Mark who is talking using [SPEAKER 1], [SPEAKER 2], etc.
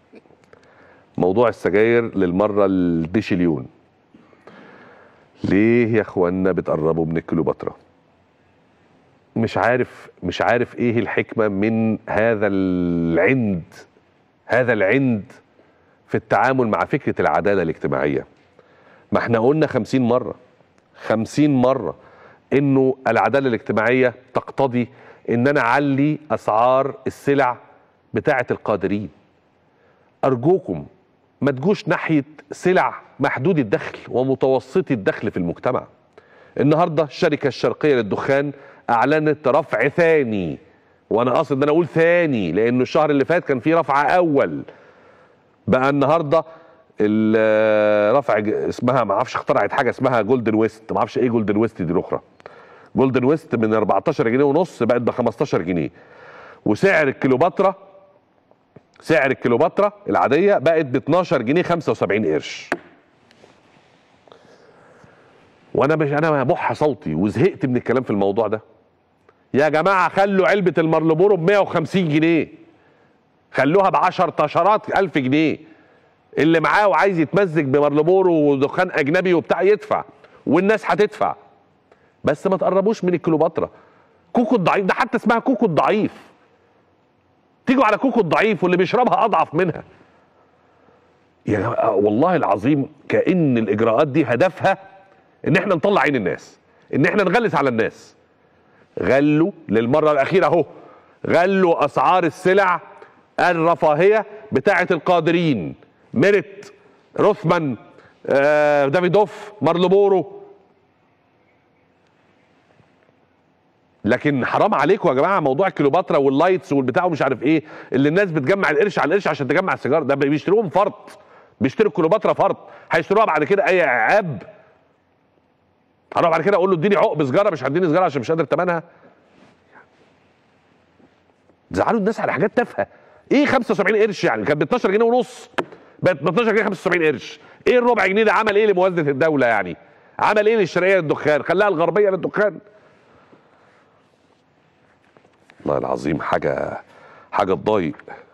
[SPEAKER 1] موضوع السجاير للمره الديشليون ليه يا اخوانا بتقربوا من الكليوباترا مش عارف مش عارف ايه الحكمه من هذا العند هذا العند في التعامل مع فكره العداله الاجتماعيه ما احنا قلنا خمسين مره خمسين مره انه العداله الاجتماعيه تقتضي ان انا اعلي اسعار السلع بتاعه القادرين ارجوكم ما تجوش ناحيه سلع محدود الدخل ومتوسطي الدخل في المجتمع النهارده الشركه الشرقيه للدخان اعلنت رفع ثاني وانا قاصد ان انا اقول ثاني لانه الشهر اللي فات كان في رفع اول بقى النهارده الرفع ج- اسمها ما اعرفش اخترعت حاجه اسمها جولدن ويست ما اعرفش ايه جولدن ويست دي الاخرى جولدن ويست من 14 جنيه ونص بقت ب 15 جنيه وسعر الكيلوباترا سعر الكيلوباترا العاديه بقت ب 12 جنيه 75 قرش وانا مش انا بح صوتي وزهقت من الكلام في الموضوع ده يا جماعه خلوا علبه المارلبورو ب 150 جنيه خلوها ب 10 طشرات 1000 جنيه اللي معاه وعايز يتمزج بمارلبورو ودخان اجنبي وبتاع يدفع والناس هتدفع بس ما تقربوش من الكليوباترا كوكو الضعيف ده حتى اسمها كوكو الضعيف تيجوا على كوكو الضعيف واللي بيشربها اضعف منها يا جماعة والله العظيم كأن الإجراءات دي هدفها إن إحنا نطلع عين الناس إن إحنا نغلس على الناس غلوا للمرة الأخيرة أهو غلوا أسعار السلع الرفاهية بتاعة القادرين ميرت روثمان آه، دافيدوف مارلبورو لكن حرام عليكم يا جماعه موضوع الكليوباترا واللايتس والبتاع ومش عارف ايه اللي الناس بتجمع القرش على القرش عشان تجمع السيجاره ده بيشتروهم فرط بيشتروا الكليوباترا فرط هيشتروها بعد كده اي عاب هروح بعد كده اقول له اديني عقب سيجاره مش هتديني سيجاره عشان مش قادر ثمنها زعلوا الناس على حاجات تافهه ايه 75 قرش يعني كانت ب 12 جنيه ونص بقت ب 12 جنيه 75 قرش ايه الربع جنيه ده عمل ايه لموازنه الدوله يعني عمل ايه للشرقيه للدخان خلاها الغربيه للدخان والله العظيم حاجه حاجه تضايق